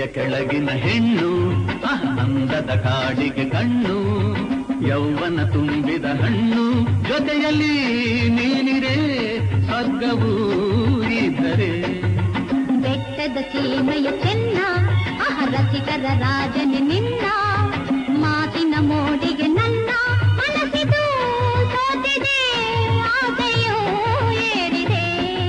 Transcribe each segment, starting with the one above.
ಕಣಿವೆಯ ಕೆಳಗಿನ ಹೆಣ್ಣು ಆಹ್, ಅಂದದ ಕಾಡಿಗೆ ಕಣ್ಣು ಯೌವನ ತುಂಬಿದ ಹಣ್ಣು ಜೊತೆಯಲ್ಲಿ ನೀನಿರೆ ಸ್ವರ್ಗವೂ ಇದ್ದರೆ ಬೆಟ್ಟದ ಸೀಮೆಯ ಚೆನ್ನ ಅಹ ರಸಿಕರ ರಾಜನೆ ನಿನ್ನ ಮಾತಿನ ಮೋಡಿಗೆ ನನ್ನ ಮನಸ್ಸಿದು ಸೋತಿದೆ ಆಸೆಯೂ ಏರಿದೆ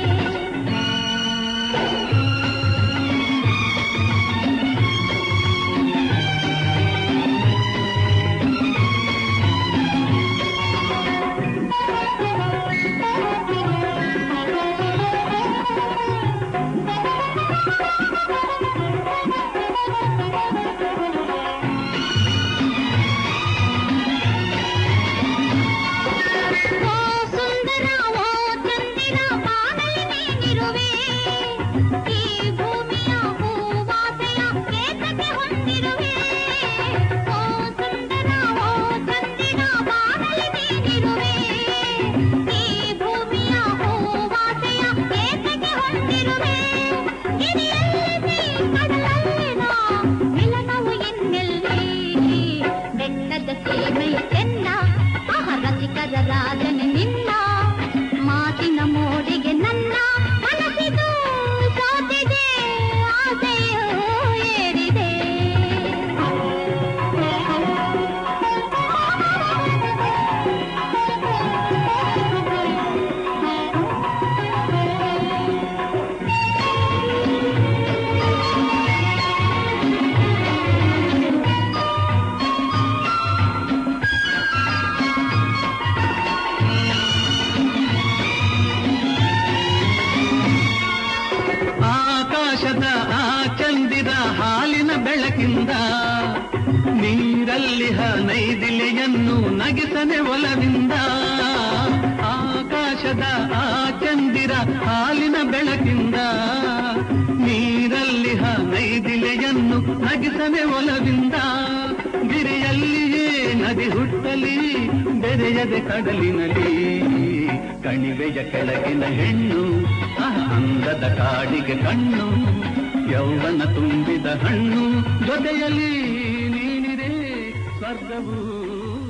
ಓ ಸುಂದರ ಓ ಚಂದಿರ ಬಾನಲಿ ನೀನಿರುವೆ ಈ ಭೂಮಿಯ ಹೂವಾಸೆಯ ಏತಕ್ಕೆ ಹೊಂದಿರುವೆ ಓ ಸುಂದರ ಓ ಚಂದಿರ ಬಾನಲಿ ನೀನಿರುವೆ ಈ ಭೂಮಿಯ ಹೂವಾಸೆಯ ಏತಕ್ಕೆ ಹೊಂದಿರುವೆ ಗಿರಿಯಲ್ಲಿ ಕಡಲಲ್ಲಿನ ಮಿಲನವು ಇನ್ನೆಲ್ಲಿ ಬೆಟ್ಟದ ಸೀಮೆಯ ಚೆನ್ನ ಆಹ ರಸಿಕರ ರಾಜನೆ ನಿನ್ನ ಮಾತಿನ ಮೋಡಿಗೆ ನನ್ನ ಮನಸ್ಸಿದು ಸೋತಿದೆ ಆಸೆಯೂ ಏರಿದೆ ಆಕಾಶದ ಆ ಚಂದಿರ ಹಾಲಿನ ಬೆಳಕಿಂದ ನೀರಲ್ಲಿ ನೈದಿಲೆಯನ್ನು ನಗಿಸನೆ ಒಲವಿಂದ ಆಕಾಶದ ಆ ಚಂದಿರ ಹಾಲಿನ ಬೆಳಕಿಂದ ನೀರಲ್ಲಿ ನೈದಿಲೆಯನ್ನು ನಗಿಸನೆ ಒಲವಿಂದ ಗಿರಿಯಲ್ಲಿಯೇ ನದಿ ಹುಟ್ಟಲಿ ಬೆರೆಯದೆ ಕಡಲಿನಲ್ಲಿ ಕಣಿವೆಯ ಕೆಳಗಿನ ಹೆಣ್ಣು ಆಹ್, ಅಂದದ ಕಾಡಿಗೆ ಕಣ್ಣು ಯೌವನ ತುಂಬಿದ ಹಣ್ಣು ಜೊತೆಯಲ್ಲಿ ನೀನಿರೆ ಸ್ವರ್ಗವೂ